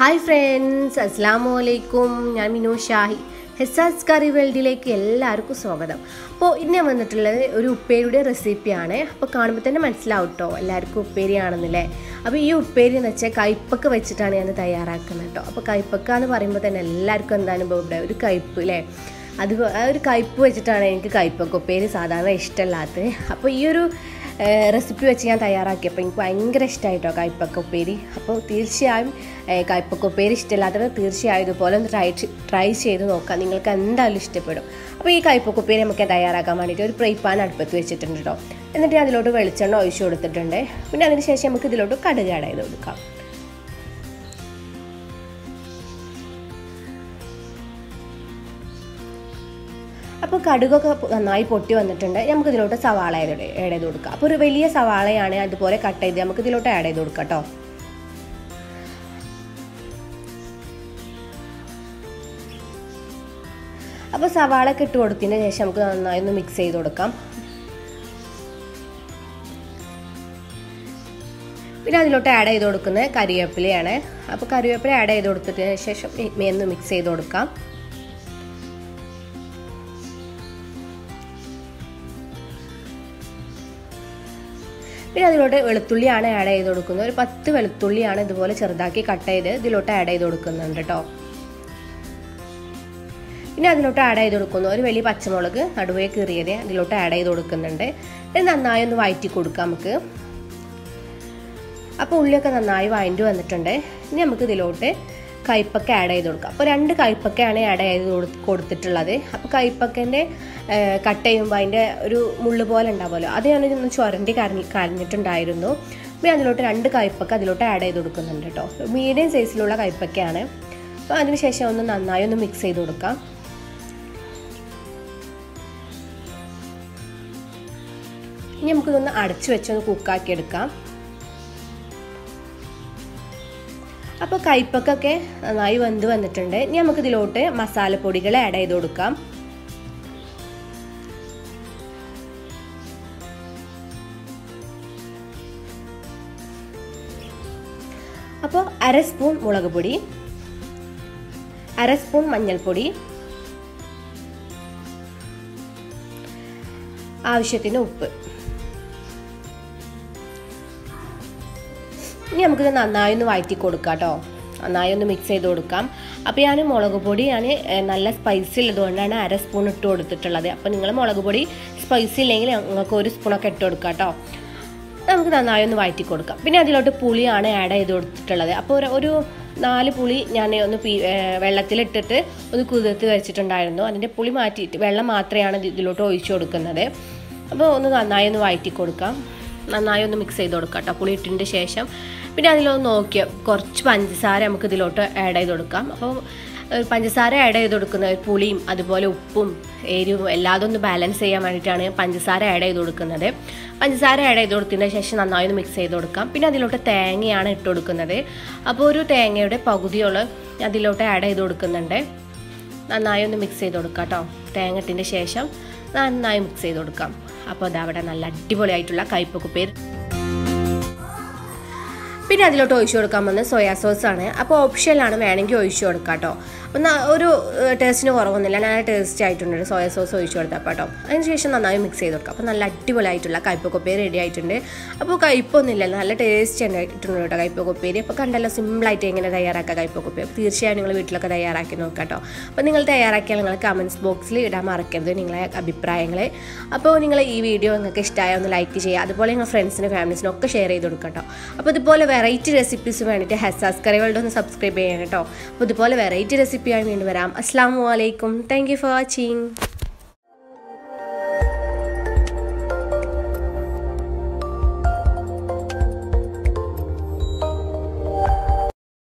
hi friends അസ്സാം വലൈക്കും ഞാൻ മിനു ഷാഹി ഹെസാസ് കറി വേൾഡിലേക്ക് എല്ലാവർക്കും സ്വാഗതം അപ്പോൾ ഇന്ന് ഞാൻ വന്നിട്ടുള്ളത് ഒരു ഉപ്പേരിയുടെ റെസിപ്പിയാണ് അപ്പോൾ കാണുമ്പോൾ തന്നെ മനസ്സിലാവും കേട്ടോ എല്ലാവർക്കും ഉപ്പേരിയാണെന്നല്ലേ അപ്പോൾ ഈ ഉപ്പേരി എന്ന് വെച്ചാൽ കയ്പ്പൊക്കെ വെച്ചിട്ടാണ് ഞാൻ തയ്യാറാക്കുന്നത് കേട്ടോ അപ്പോൾ കയ്പ്പൊക്ക എന്ന് പറയുമ്പോൾ തന്നെ എല്ലാവർക്കും എന്താണ് ഇപ്പോൾ ഇവിടെ ഒരു കയ്പ്പ് അല്ലേ അത് ആ ഒരു കയ്പ്പ് വെച്ചിട്ടാണ് എനിക്ക് കയ്പ്പൊക്കെ ഉപ്പേരി സാധാരണ ഇഷ്ടമല്ലാത്തത് അപ്പോൾ ഈ ഒരു റെസിപ്പി വെച്ച് ഞാൻ തയ്യാറാക്കിയപ്പോൾ എനിക്ക് ഭയങ്കര ഇഷ്ടമായിട്ടോ കയ്പ്പൊക്കെ ഉപ്പേരി അപ്പോൾ തീർച്ചയായും കയ്പ്പൊക്കെ ഉപ്പേരി ഇഷ്ടമില്ലാത്തവർ തീർച്ചയായും ഇതുപോലെ ഒന്ന് ട്രൈ ട്രൈ ചെയ്ത് നോക്കാം നിങ്ങൾക്ക് എന്തായാലും ഇഷ്ടപ്പെടും അപ്പോൾ ഈ കയ്പ്പൊക്കെ ഉപ്പേരി നമുക്ക് തയ്യാറാക്കാൻ വേണ്ടിയിട്ട് ഒരു ഫ്രൈ പാൻ അടുപ്പത്ത് വെച്ചിട്ടുണ്ട് കേട്ടോ എന്നിട്ട് അതിലോട്ട് വെളിച്ചെണ്ണ ഒഴിച്ചു കൊടുത്തിട്ടുണ്ട് പിന്നെ അതിന് ശേഷം നമുക്ക് ഇതിലോട്ട് കടുക് ആഡ് ചെയ്ത് കൊടുക്കാം അപ്പോൾ കടുകൊക്കെ നന്നായി പൊട്ടി വന്നിട്ടുണ്ട് നമുക്ക് ഇതിലോട്ട് സവാള ആഡ് ചെയ്ത് കൊടുക്കാം അപ്പോൾ ഒരു വലിയ സവാളയാണ് അതുപോലെ കട്ട് ചെയ്ത് നമുക്ക് ഇതിലോട്ട് ആഡ് ചെയ്ത് കൊടുക്കാം കേട്ടോ അപ്പോൾ സവാള ഒക്കെ ഇട്ട് കൊടുത്തതിന് ശേഷം നമുക്ക് നന്നായി ഒന്ന് മിക്സ് ചെയ്ത് കൊടുക്കാം പിന്നെ അതിലോട്ട് ആഡ് ചെയ്ത് കൊടുക്കുന്നത് കറിവേപ്പിലയാണ് അപ്പോൾ കറിവേപ്പില ആഡ് ചെയ്ത് കൊടുത്തതിന് ശേഷം ഒന്ന് മിക്സ് ചെയ്ത് കൊടുക്കാം പിന്നെ അതിലോട്ട് വെളുത്തുള്ളിയാണ് ആഡ് ചെയ്ത് കൊടുക്കുന്നത് ഒരു പത്ത് വെളുത്തുള്ളിയാണ് ഇതുപോലെ ചെറുതാക്കി കട്ട് ചെയ്ത് ഇതിലോട്ട് ആഡ് ചെയ്ത് കൊടുക്കുന്നുണ്ട് കേട്ടോ പിന്നെ അതിലോട്ട് ആഡ് ചെയ്ത് കൊടുക്കുന്നു ഒരു വലിയ പച്ചമുളക് നടുവേ കീറിയത് അതിലോട്ട് ആഡ് ചെയ്ത് കൊടുക്കുന്നുണ്ട് ഇത് നന്നായി ഒന്ന് വഴറ്റി കൊടുക്കാം നമുക്ക് അപ്പോൾ ഉള്ളിയൊക്കെ നന്നായി വഴണ്ടി വന്നിട്ടുണ്ട് ഇനി നമുക്ക് ഇതിലോട്ട് കയ്പക്ക ആഡ് ചെയ്ത് കൊടുക്കാം അപ്പോൾ രണ്ട് കയ്പക്കയാണ് ആഡ് ചെയ്ത് കൊടുത്തിട്ടുള്ളത് അപ്പോൾ കയ്പക്കൻ്റെ കട്ട് ചെയ്യുമ്പോൾ അതിൻ്റെ ഒരു മുള്ള് പോലെ ഉണ്ടാവുമല്ലോ അത് ഞാനൊന്ന് ചുരണ്ടി കരഞ്ഞി കരഞ്ഞിട്ടുണ്ടായിരുന്നു പിന്നെ അതിലോട്ട് രണ്ട് കയ്പക്ക അതിലോട്ട് ആഡ് ചെയ്ത് കൊടുക്കുന്നുണ്ട് കേട്ടോ മീഡിയം സൈസിലുള്ള കയ്പക്കയാണ് അപ്പോൾ അതിനുശേഷം ഒന്ന് നന്നായി ഒന്ന് മിക്സ് ചെയ്ത് കൊടുക്കാം ഇനി നമുക്കിതൊന്ന് അടച്ചു വെച്ചൊന്ന് കുക്കാക്കി എടുക്കാം അപ്പോൾ കയ്പക്കൊക്കെ നന്നായി വെന്ത് വന്നിട്ടുണ്ട് ഇനി നമുക്ക് ഇതിലോട്ട് മസാലപ്പൊടികൾ ആഡ് ചെയ്ത് കൊടുക്കാം അപ്പോൾ അര സ്പൂൺ മുളക് പൊടി അര സ്പൂൺ മഞ്ഞൾപ്പൊടി ആവശ്യത്തിന് ഉപ്പ് ഇനി നമുക്കിത് നന്നായി ഒന്ന് വഴറ്റി കൊടുക്കാം കേട്ടോ നന്നായി ഒന്ന് മിക്സ് ചെയ്ത് കൊടുക്കാം അപ്പോൾ ഞാൻ മുളക് പൊടി ഞാൻ നല്ല സ്പൈസി ഉള്ളതുകൊണ്ടാണ് അര സ്പൂൺ ഇട്ട് കൊടുത്തിട്ടുള്ളത് അപ്പോൾ നിങ്ങൾ മുളക് പൊടി സ്പൈസി ഇല്ലെങ്കിൽ നിങ്ങൾക്ക് ഒരു സ്പൂണൊക്കെ ഇട്ട് കൊടുക്കാം കേട്ടോ നമുക്ക് നന്നായി ഒന്ന് വഴറ്റി കൊടുക്കാം പിന്നെ അതിലോട്ട് പുളിയാണ് ആഡ് ചെയ്ത് കൊടുത്തിട്ടുള്ളത് അപ്പോൾ ഒരു നാല് പുളി ഞാൻ ഒന്ന് പീ വെള്ളത്തിലിട്ടിട്ട് ഒന്ന് കുതിർത്ത് വെച്ചിട്ടുണ്ടായിരുന്നു അതിൻ്റെ പുളി മാറ്റിയിട്ട് വെള്ളം മാത്രമാണ് ഇതിലോട്ട് ഒഴിച്ചു കൊടുക്കുന്നത് അപ്പോൾ ഒന്ന് നന്നായി ഒന്ന് വഴറ്റി കൊടുക്കാം നന്നായി ഒന്ന് മിക്സ് ചെയ്ത് കൊടുക്കാം കേട്ടോ പുളി ഇട്ടതിൻ്റെ ശേഷം പിന്നെ അതിലൊന്ന് നോക്കിയോ കുറച്ച് പഞ്ചസാര നമുക്ക് ഇതിലോട്ട് ആഡ് ചെയ്ത് കൊടുക്കാം അപ്പോൾ പഞ്ചസാര ആഡ് ചെയ്ത് കൊടുക്കുന്നത് പുളിയും അതുപോലെ ഉപ്പും എരിവും എല്ലാതും ഒന്ന് ബാലൻസ് ചെയ്യാൻ വേണ്ടിയിട്ടാണ് പഞ്ചസാര ആഡ് ചെയ്ത് കൊടുക്കുന്നത് പഞ്ചസാര ആഡ് ചെയ്ത് കൊടുത്തതിന് ശേഷം നന്നായി ഒന്ന് മിക്സ് ചെയ്ത് കൊടുക്കാം പിന്നെ അതിലോട്ട് തേങ്ങയാണ് ഇട്ട് കൊടുക്കുന്നത് അപ്പോൾ ഒരു തേങ്ങയുടെ പകുതിയോളം അതിലോട്ട് ആഡ് ചെയ്ത് കൊടുക്കുന്നുണ്ട് നന്നായി ഒന്ന് മിക്സ് ചെയ്ത് കൊടുക്കാം കേട്ടോ തേങ്ങ ഇട്ടതിൻ്റെ ശേഷം നന്നായി മിക്സ് ചെയ്ത് കൊടുക്കാം അപ്പോൾ അതവിടെ നല്ല അടിപൊളിയായിട്ടുള്ള കയ്പക്കുപ്പേര് പിന്നെ അതിലോട്ട് ഒഴിച്ചു കൊടുക്കാൻ വന്നത് സോയാ സോസ് ആണ് അപ്പോൾ ഓപ്ഷനിലാണ് വേണമെങ്കിൽ ഒഴിച്ചു കൊടുക്കാം കേട്ടോ ഒന്ന് ഒരു ടേസ്റ്റിന് കുറവൊന്നുമില്ല നല്ല ടേസ്റ്റ് ആയിട്ടുണ്ട് സോയ സോസ് ഒഴിച്ചു കൊടുത്താൽ കേട്ടോ അതിനുശേഷം നന്നായി മിക്സ് ചെയ്ത് കൊടുക്കാം അപ്പോൾ നല്ല അടിപൊളിയായിട്ടുള്ള കയ്പക്കൊപ്പേരി റെഡി ആയിട്ടുണ്ട് അപ്പോൾ കയ്പൊന്നുമില്ല നല്ല ടേസ്റ്റ് ആയിട്ടുണ്ട് കേട്ടോ കയ്പക്കൊപ്പേരി അപ്പോൾ കണ്ടല്ലോ സിമ്പിളായിട്ട് എങ്ങനെ തയ്യാറാക്കാം കയ്പക്കൊപ്പേരി തീർച്ചയായും നിങ്ങൾ വീട്ടിലൊക്കെ തയ്യാറാക്കി നോക്കാം കേട്ടോ അപ്പോൾ നിങ്ങൾ തയ്യാറാക്കിയാൽ നിങ്ങൾ കമൻറ്റ്സ് ബോക്സിൽ ഇടാൻ മറക്കരുത് നിങ്ങളെ അഭിപ്രായങ്ങൾ അപ്പോൾ നിങ്ങൾ ഈ വീഡിയോ നിങ്ങൾക്ക് ഇഷ്ടമായ ഒന്ന് ലൈക്ക് ചെയ്യുക അതുപോലെ നിങ്ങൾ ഫ്രണ്ട്സിനും ഫാമിലീസിനും ഒക്കെ ഷെയർ ചെയ്ത് കൊടുക്കാം കേട്ടോ അപ്പോൾ ഇതുപോലെ വെറൈറ്റി റെസിപ്പീസ് വേണ്ടിയിട്ട് ഹെസാസ് കറികളുടെ ഒന്ന് സബ്സ്ക്രൈബ് ചെയ്യണം കേട്ടോ അപ്പോൾ ഇതുപോലെ വെറൈറ്റി റെസിപ്പിയായി വീണ്ടും വരാം അസ്സാം വലൈക്കും താങ്ക് യു ഫോർ വാച്ചിങ്